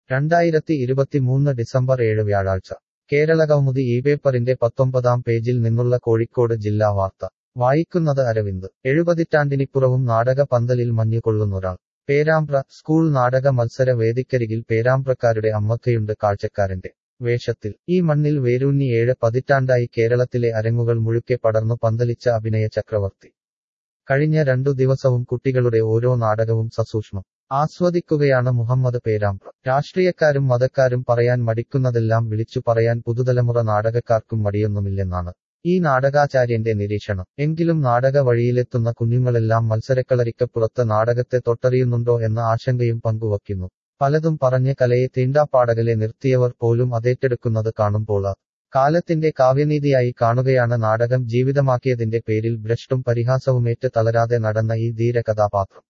രണ്ടായിരത്തി ഇരുപത്തിമൂന്ന് ഡിസംബർ ഏഴ് വ്യാഴാഴ്ച കേരളകൗമുദി ഈ പേപ്പറിന്റെ പത്തൊമ്പതാം പേജിൽ നിന്നുള്ള കോഴിക്കോട് ജില്ലാ വാർത്ത വായിക്കുന്നത് അരവിന്ദ് എഴുപതിറ്റാണ്ടിനിപ്പുറവും നാടക പന്തലിൽ മഞ്ഞുകൊള്ളുന്നൊരാൾ പേരാമ്പ്ര സ്കൂൾ നാടക മത്സര വേദിക്കരികിൽ പേരാമ്പ്രക്കാരുടെ അമ്മക്കയുണ്ട് കാഴ്ചക്കാരന്റെ വേഷത്തിൽ ഈ മണ്ണിൽ വേരൂന്നി ഏഴ് പതിറ്റാണ്ടായി കേരളത്തിലെ അരങ്ങുകൾ മുഴുക്കെ പടർന്നു പന്തലിച്ച അഭിനയ ചക്രവർത്തി കഴിഞ്ഞ രണ്ടു ദിവസവും കുട്ടികളുടെ ഓരോ നാടകവും സസൂക്ഷ്മം ആസ്വദിക്കുകയാണ് മുഹമ്മദ് പേരാമ്പ്ര രാഷ്ട്രീയക്കാരും മതക്കാരും പറയാൻ മടിക്കുന്നതെല്ലാം വിളിച്ചു പറയാൻ പുതുതലമുറ നാടകക്കാർക്കും മടിയൊന്നുമില്ലെന്നാണ് ഈ നാടകാചാര്യന്റെ നിരീക്ഷണം എങ്കിലും നാടക വഴിയിലെത്തുന്ന കുഞ്ഞുങ്ങളെല്ലാം മത്സരക്കളരിക്കപ്പുറത്ത് നാടകത്തെ തൊട്ടറിയുന്നുണ്ടോ എന്ന ആശങ്കയും പങ്കുവയ്ക്കുന്നു പലതും പറഞ്ഞ് കലയെ തീണ്ടാപ്പാടകലെ നിർത്തിയവർ പോലും അതേറ്റെടുക്കുന്നത് കാണുമ്പോൾ കാലത്തിന്റെ കാവ്യനീതിയായി കാണുകയാണ് നാടകം ജീവിതമാക്കിയതിന്റെ പേരിൽ ഭ്രഷ്ടും പരിഹാസവുമേറ്റ് തളരാതെ നടന്ന ഈ ധീര കഥാപാത്രം